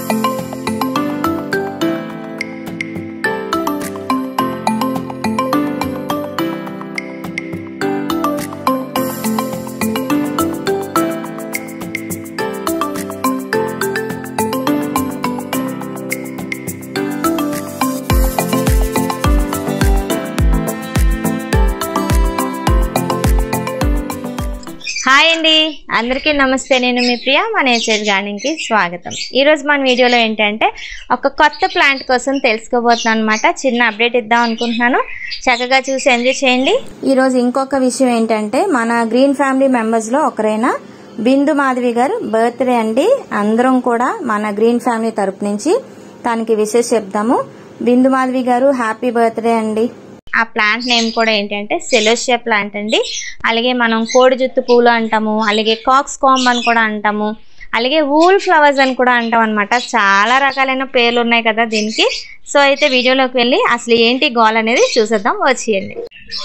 hi అండి అందరికీ నమస్తే నేను మీ ప్రియ మా నేచర్ గార్డెన్కి స్వాగతం ఈరోజు మన వీడియోలో ఏంటంటే ఒక కొత్త ప్లాంట్ కోసం తెలుసుకోబోతున్నాను అనమాట చిన్న అప్డేట్ ఇద్దాం అనుకుంటున్నాను చక్కగా చూసి ఎంజాయ్ చేయండి ఈరోజు ఇంకొక విషయం ఏంటంటే మన గ్రీన్ ఫ్యామిలీ మెంబర్స్లో ఒకరైన బిందు మాధవి గారు బర్త్డే అండి అందరం కూడా మన గ్రీన్ ఫ్యామిలీ తరపు నుంచి తనకి విషెస్ చెప్దాము బిందు మాధవి గారు హ్యాపీ బర్త్డే అండి ఆ ప్లాంట్ నేమ్ కూడా ఏంటంటే సెలోషియా ప్లాంట్ అండి అలాగే మనం కోడి జుత్తు పూలు అంటాము అలాగే కాక్స్ కాంబ్ అని కూడా అంటాము అలాగే వూల్ ఫ్లవర్స్ అని కూడా అంటాం అనమాట చాలా రకాలైన పేర్లు ఉన్నాయి కదా దీనికి సో అయితే వీడియోలోకి వెళ్ళి అసలు ఏంటి గోల్ అనేది చూసేద్దాం వచ్చేయండి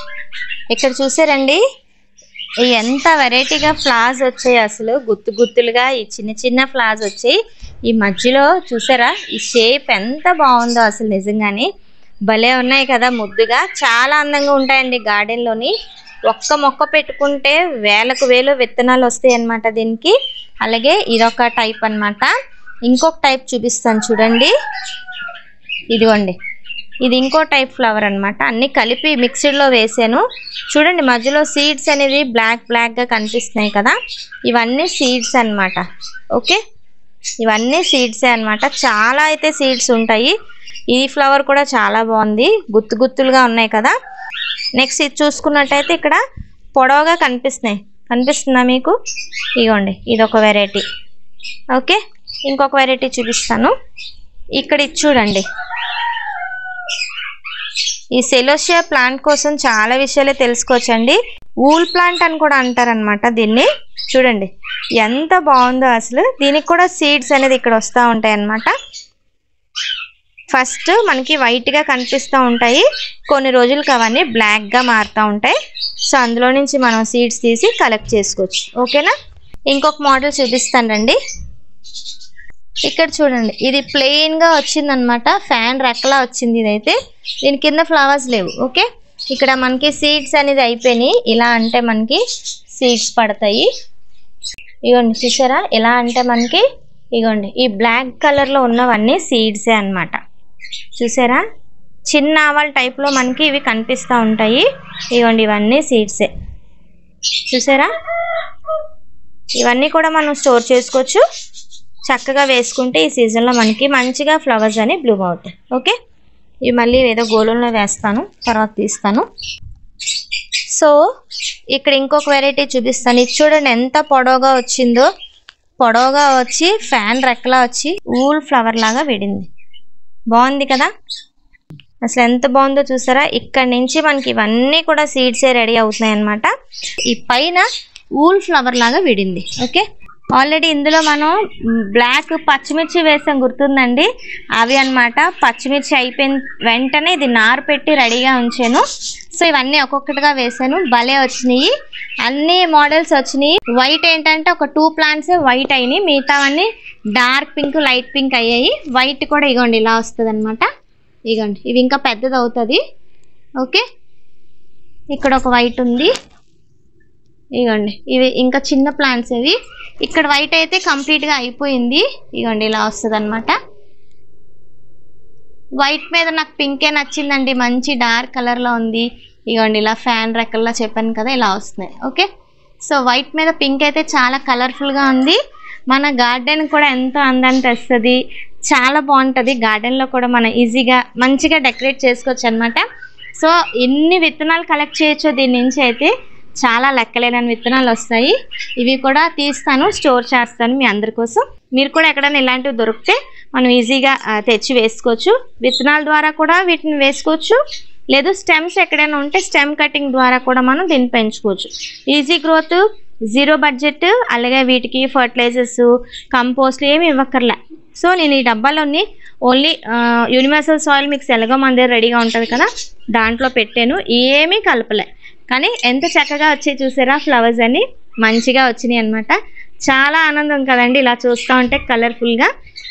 ఇక్కడ చూసారండి ఈ ఎంత వెరైటీగా ఫ్లవర్స్ వచ్చాయి అసలు గుత్తు గుత్తులుగా ఈ చిన్న చిన్న ఫ్లవర్స్ వచ్చాయి ఈ మధ్యలో చూసారా ఈ షేప్ ఎంత బాగుందో అసలు నిజంగానే భలే ఉన్నాయి కదా ముద్దుగా చాలా అందంగా ఉంటాయండి గార్డెన్లోని ఒక్క మొక్క పెట్టుకుంటే వేలకు వేలు విత్తనాలు వస్తాయి అన్నమాట దీనికి అలాగే ఇదొక టైప్ అన్నమాట ఇంకొక టైప్ చూపిస్తాను చూడండి ఇదిగోండి ఇది ఇంకో టైప్ ఫ్లవర్ అన్నమాట అన్ని కలిపి మిక్స్డ్లో వేసాను చూడండి మధ్యలో సీడ్స్ అనేవి బ్లాక్ బ్లాక్గా కనిపిస్తున్నాయి కదా ఇవన్నీ సీడ్స్ అన్నమాట ఓకే ఇవన్నీ సీడ్సే అన్నమాట చాలా అయితే సీడ్స్ ఉంటాయి ఈ ఫ్లవర్ కూడా చాలా బాగుంది గుత్తు గుత్తులుగా ఉన్నాయి కదా నెక్స్ట్ ఇది చూసుకున్నట్టయితే ఇక్కడ పొడవుగా కనిపిస్తున్నాయి కనిపిస్తుందా మీకు ఇగోండి ఇది ఒక వెరైటీ ఓకే ఇంకొక వెరైటీ చూపిస్తాను ఇక్కడ ఇది చూడండి ఈ సెలోషియా ప్లాంట్ కోసం చాలా విషయాలే తెలుసుకోవచ్చండి ఊల్ ప్లాంట్ అని కూడా అంటారనమాట దీన్ని చూడండి ఎంత బాగుందో అసలు దీనికి కూడా సీడ్స్ అనేది ఇక్కడ వస్తూ ఉంటాయి అన్నమాట ఫస్ట్ మనకి వైట్గా కనిపిస్తూ ఉంటాయి కొన్ని రోజులకి అవన్నీ బ్లాక్గా మారుతూ ఉంటాయి సో అందులో నుంచి మనం సీడ్స్ తీసి కలెక్ట్ చేసుకోవచ్చు ఓకేనా ఇంకొక మోడల్ చూపిస్తాను రండి ఇక్కడ చూడండి ఇది ప్లెయిన్గా వచ్చిందనమాట ఫ్యాన్ రెక్కలా వచ్చింది ఇదైతే దీని కింద ఫ్లవర్స్ లేవు ఓకే ఇక్కడ మనకి సీడ్స్ అనేది అయిపోయినాయి ఇలా అంటే మనకి సీడ్స్ పడతాయి ఇగోండి చూసారా ఎలా అంటే మనకి ఇగోండి ఈ బ్లాక్ కలర్లో ఉన్నవన్నీ సీడ్సే అన్నమాట చూసారా చిన్న ఆవాల టైప్లో మనకి ఇవి కనిపిస్తూ ఉంటాయి ఇగోండి ఇవన్నీ సీడ్సే చూసారా ఇవన్నీ కూడా మనం స్టోర్ చేసుకోవచ్చు చక్కగా వేసుకుంటే ఈ సీజన్లో మనకి మంచిగా ఫ్లవర్స్ అని బ్లూమ్ అవుతాయి ఓకే ఇవి మళ్ళీ ఏదో గోళంలో వేస్తాను తర్వాత తీస్తాను సో ఇక్కడ ఇంకొక వెరైటీ చూపిస్తాను ఇది చూడండి ఎంత పొడవుగా వచ్చిందో పొడవుగా వచ్చి ఫ్యాన్ రెక్కలా వచ్చి ఊల్ ఫ్లవర్ లాగా విడింది బాగుంది కదా అసలు ఎంత బాగుందో చూసారా ఇక్కడ నుంచి మనకి ఇవన్నీ కూడా సీడ్సే రెడీ అవుతున్నాయి అనమాట ఈ పైన ఊల్ ఫ్లవర్ లాగా విడింది ఓకే ఆల్రెడీ ఇందులో మనం బ్లాక్ పచ్చిమిర్చి వేసాం గుర్తుందండి అవి అన్నమాట పచ్చిమిర్చి అయిపోయిన వెంటనే ఇది నారు పెట్టి రెడీగా ఉంచాను సో ఇవన్నీ ఒక్కొక్కటిగా వేసాను భలే వచ్చినాయి అన్ని మోడల్స్ వచ్చినాయి వైట్ ఏంటంటే ఒక టూ ప్లాంట్స్ వైట్ అయినాయి మిగతావన్నీ డార్క్ పింక్ లైట్ పింక్ అయ్యాయి వైట్ కూడా ఇగోండి ఇలా వస్తుంది అనమాట ఇగోండి ఇవి ఇంకా పెద్దది అవుతుంది ఓకే ఇక్కడ ఒక వైట్ ఉంది ఇగోండి ఇవి ఇంకా చిన్న ప్లాంట్స్ ఇవి ఇక్కడ వైట్ అయితే కంప్లీట్గా అయిపోయింది ఇగోండి ఇలా వస్తుంది అనమాట వైట్ మీద నాకు పింకే నచ్చిందండి మంచి డార్క్ కలర్లో ఉంది ఇగోండి ఇలా ఫ్యాన్ రెక్కల్లా చెప్పాను కదా ఇలా వస్తున్నాయి ఓకే సో వైట్ మీద పింక్ అయితే చాలా కలర్ఫుల్గా ఉంది మన గార్డెన్ కూడా ఎంతో అందాన్ని తెస్తుంది చాలా బాగుంటుంది గార్డెన్లో కూడా మనం ఈజీగా మంచిగా డెకరేట్ చేసుకోవచ్చు అనమాట సో ఎన్ని విత్తనాలు కలెక్ట్ చేయొచ్చో దీని నుంచి అయితే చాలా లెక్కలేనని విత్తనాలు వస్తాయి ఇవి కూడా తీస్తాను స్టోర్ చేస్తాను మీ అందరి కోసం మీరు కూడా ఎక్కడైనా ఇలాంటివి దొరికితే మనం ఈజీగా ఆ, తెచ్చి వేసుకోవచ్చు విత్తనాల ద్వారా కూడా వీటిని వేసుకోవచ్చు లేదు స్టెమ్స్ ఎక్కడైనా ఉంటే స్టెమ్ కటింగ్ ద్వారా కూడా మనం దీన్ని పెంచుకోవచ్చు ఈజీ గ్రోత్ జీరో బడ్జెట్ అలాగే వీటికి ఫర్టిలైజర్స్ కంపోస్ట్ ఏమి ఇవ్వక్కర్లే సో నేను ఈ డబ్బాలోని ఓన్లీ యూనివర్సల్ సాయిల్ మిక్స్ ఎలాగో మన దగ్గర రెడీగా ఉంటుంది కదా దాంట్లో పెట్టాను ఏమీ కలపలే కానీ ఎంత చక్కగా వచ్చాయి చూసారా ఫ్లవర్స్ అని మంచిగా వచ్చినాయి అనమాట చాలా ఆనందం కదండి ఇలా చూస్తూ ఉంటే కలర్ఫుల్గా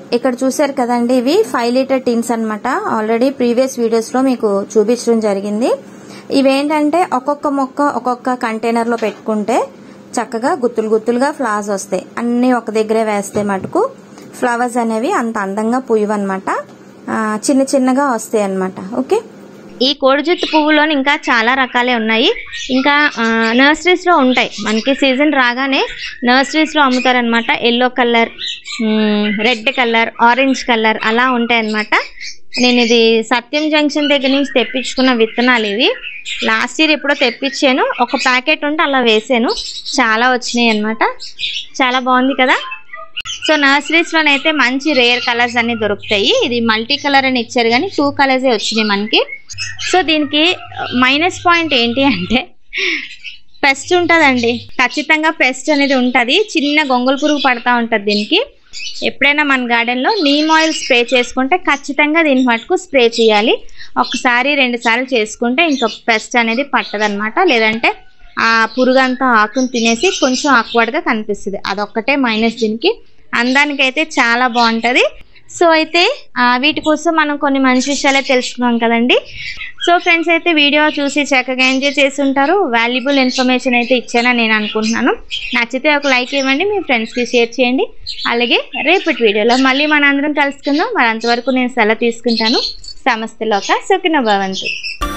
ఇక్కడ చూసారు కదండి ఇవి ఫైవ్ లీటర్ టిన్స్ అన్నమాట ఆల్రెడీ ప్రీవియస్ వీడియోస్ లో మీకు చూపించడం జరిగింది ఇవేంటంటే ఒక్కొక్క మొక్క ఒక్కొక్క కంటైనర్ లో పెట్టుకుంటే చక్కగా గుత్తులు గుత్తులుగా ఫ్లవర్స్ వస్తాయి అన్ని ఒక దగ్గరే వేస్తే మటుకు ఫ్లవర్స్ అనేవి అంత అందంగా పూయవన్నమాట ఆ, చిన్న చిన్నగా వస్తాయి అన్నమాట ఓకే ఈ కోడిజుత్తు పువ్వులోని ఇంకా చాలా రకాలే ఉన్నాయి ఇంకా నర్సరీస్లో ఉంటాయి మనకి సీజన్ రాగానే నర్సరీస్లో అమ్ముతారనమాట yellow colour red colour orange colour అలా ఉంటాయి అన్నమాట నేను ఇది సత్యం జంక్షన్ దగ్గర నుంచి తెప్పించుకున్న విత్తనాలు ఇవి లాస్ట్ ఇయర్ ఎప్పుడో తెప్పించాను ఒక ప్యాకెట్ ఉంటే అలా వేసాను చాలా వచ్చినాయి అన్నమాట చాలా బాగుంది కదా సో నర్సరీస్లోనైతే మంచి రేర్ కలర్స్ అన్ని దొరుకుతాయి ఇది మల్టీ కలర్ అని ఇచ్చారు కానీ టూ కలర్సే వచ్చినాయి మనకి సో దీనికి మైనస్ పాయింట్ ఏంటి అంటే పెస్ట్ ఉంటుందండి ఖచ్చితంగా పెస్ట్ అనేది ఉంటుంది చిన్న గొంగళ పురుగు పడతా ఉంటుంది దీనికి ఎప్పుడైనా మన గార్డెన్లో నీమ్ ఆయిల్ స్ప్రే చేసుకుంటే ఖచ్చితంగా దీని మటుకు స్ప్రే చేయాలి ఒకసారి రెండు సార్లు చేసుకుంటే ఇంకా పెస్ట్ అనేది పట్టదనమాట లేదంటే ఆ పురుగు అంతా ఆకును తినేసి కొంచెం ఆక్వర్డ్గా కనిపిస్తుంది అదొక్కటే మైనస్ దీనికి అందానికైతే చాలా బాగుంటుంది సో అయితే ఆ, వీటి కోసం మనం కొన్ని మంచి విషయాలే తెలుసుకున్నాం కదండి సో ఫ్రెండ్స్ అయితే వీడియో చూసి చక్కగా ఎంజాయ్ చేసి ఉంటారు వాల్యుబుల్ ఇన్ఫర్మేషన్ అయితే ఇచ్చానని నేను అనుకుంటున్నాను నచ్చితే ఒక లైక్ ఇవ్వండి మీ ఫ్రెండ్స్కి షేర్ చేయండి అలాగే రేపటి వీడియోలో మళ్ళీ మన అందరం కలుసుకుందాం మరి అంతవరకు నేను సెలవు తీసుకుంటాను సమస్తలోక సుఖిన భవంతు